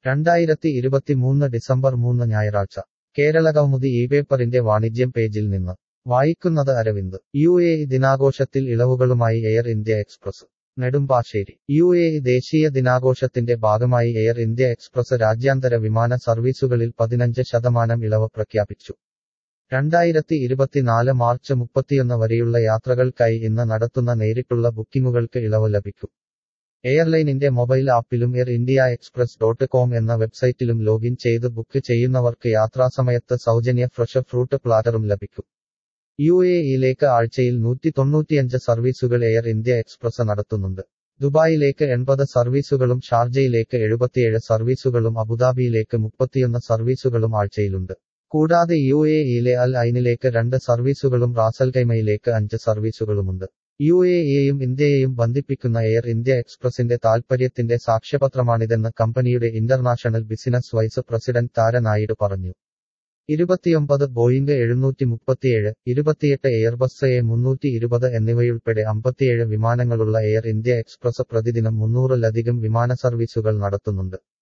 രണ്ടായിരത്തി ഇരുപത്തിമൂന്ന് ഡിസംബർ മൂന്ന് ഞായറാഴ്ച കേരളകൗമുദി ഈ പേപ്പറിന്റെ വാണിജ്യം പേജിൽ നിന്ന് വായിക്കുന്നത് അരവിന്ദ് യു എ ഇ ദിനാഘോഷത്തിൽ ഇളവുകളുമായി Air India Express Nedumbassery U A E ദേശീയ ദിനാഘോഷത്തിന്റെ ഭാഗമായി എയർ ഇന്ത്യ എക്സ്പ്രസ് രാജ്യാന്തര വിമാന സർവീസുകളിൽ പതിനഞ്ച് ശതമാനം ഇളവ് പ്രഖ്യാപിച്ചു രണ്ടായിരത്തി ഇരുപത്തിനാല് മാർച്ച് മുപ്പത്തിയൊന്ന് വരെയുള്ള യാത്രകൾക്കായി ഇന്ന് നടത്തുന്ന നേരിട്ടുള്ള ബുക്കിംഗുകൾക്ക് ഇളവ് ലഭിക്കും എയർലൈനിന്റെ മൊബൈൽ ആപ്പിലും Air India Express dot com എന്ന വെബ്സൈറ്റിലും ലോഗിൻ ചെയ്ത് ബുക്ക് ചെയ്യുന്നവർക്ക് യാത്രാസമയത്ത് സൗജന്യ ഫ്രഷ് ഫ്രൂട്ട് പ്ലാറ്ററും ലഭിക്കും യു എ ഇയിലേക്ക് ആഴ്ചയിൽ നൂറ്റി തൊണ്ണൂറ്റിയഞ്ച് സർവീസുകൾ എയർ ഇന്ത്യ എക്സ്പ്രസ് നടത്തുന്നുണ്ട് ദുബായിലേക്ക് എൺപത് സർവീസുകളും ഷാർജയിലേക്ക് എഴുപത്തിയേഴ് സർവീസുകളും അബുദാബിയിലേക്ക് മുപ്പത്തിയൊന്ന് സർവീസുകളും ആഴ്ചയിലുണ്ട് കൂടാതെ യു എ ഇയിലെ അൽ ഐനിലേക്ക് രണ്ട് സർവീസുകളും റാസൽഖൈമയിലേക്ക് അഞ്ച് സർവീസുകളുമുണ്ട് യു എ ഇയെയും ഇന്ത്യയെയും ബന്ധിപ്പിക്കുന്ന എയർ ഇന്ത്യ എക്സ്പ്രസിന്റെ താൽപര്യത്തിന്റെ സാക്ഷ്യപത്രമാണിതെന്ന് കമ്പനിയുടെ international business vice president Tara Naidu പറഞ്ഞു ഇരുപത്തിയൊമ്പത് ബോയിംഗ് എഴുന്നൂറ്റി മുപ്പത്തിയേഴ് ഇരുപത്തിയെട്ട് എയർബസ് എ മുന്നൂറ്റി ഇരുപത് എന്നിവയുൾപ്പെടെ അമ്പത്തിയേഴ് വിമാനങ്ങളുള്ള എയർ ഇന്ത്യ എക്സ്പ്രസ് പ്രതിദിനം മുന്നൂറിലധികം വിമാന സർവീസുകൾ നടത്തുന്നുണ്ട്